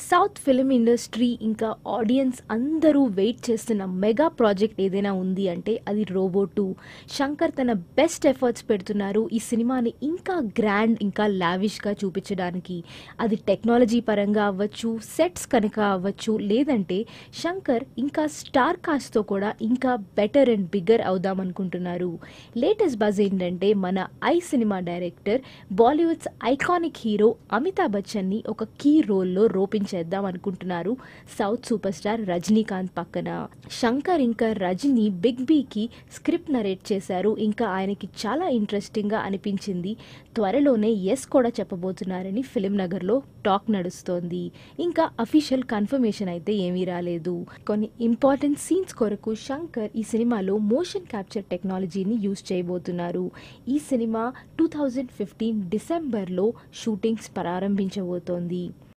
south film industry ఇంకా audience అందరూ wait చేస్తున్న మెగా ప్రాజెక్ట్ ఏదైనా ఉంది అంటే అది రోబో టూ శంకర్ తన బెస్ట్ ఎఫర్ట్స్ పెడుతున్నారు ఈ సినిమాని ఇంకా గ్రాండ్ ఇంకా లావిష్గా చూపించడానికి అది టెక్నాలజీ పరంగా అవ్వచ్చు సెట్స్ కనుక అవ్వచ్చు లేదంటే శంకర్ ఇంకా స్టార్ కాస్ట్తో కూడా ఇంకా బెటర్ అండ్ బిగ్గర్ అవుదాం అనుకుంటున్నారు లేటెస్ట్ బజ్ ఏంటంటే మన I cinema director Bollywood's iconic hero Amitabh బచ్చన్ని ఒక కీ రోల్లో రోపించేద్దాం అనుకుంటున్నారు సౌత్ సూపర్ స్టార్ రజనీకాంత్ పక్కన శంకర్ ఇంకా రజనీ బిగ్ బీకి స్క్రిప్ట్ నరేట్ చేశారు ఇంకా ఆయనకి చాలా ఇంట్రెస్టింగ్గా అనిపించింది త్వరలోనే ఎస్ కూడా చెప్పబోతున్నారని ఫిలిం నగర్లో టాక్ నడుస్తోంది ఇంకా అఫీషియల్ కన్ఫర్మేషన్ అయితే ఏమీ రాలేదు కొన్ని ఇంపార్టెంట్ సీన్స్ కొరకు శంకర్ ఈ సినిమాలో మోషన్ క్యాప్చర్ టెక్నాలజీని యూజ్ చేయబోతున్నారు ఈ సినిమా టూ థౌజండ్ ఫిఫ్టీన్ డిసెంబర్లో షూటింగ్స్ ప్రారంభించబోతోంది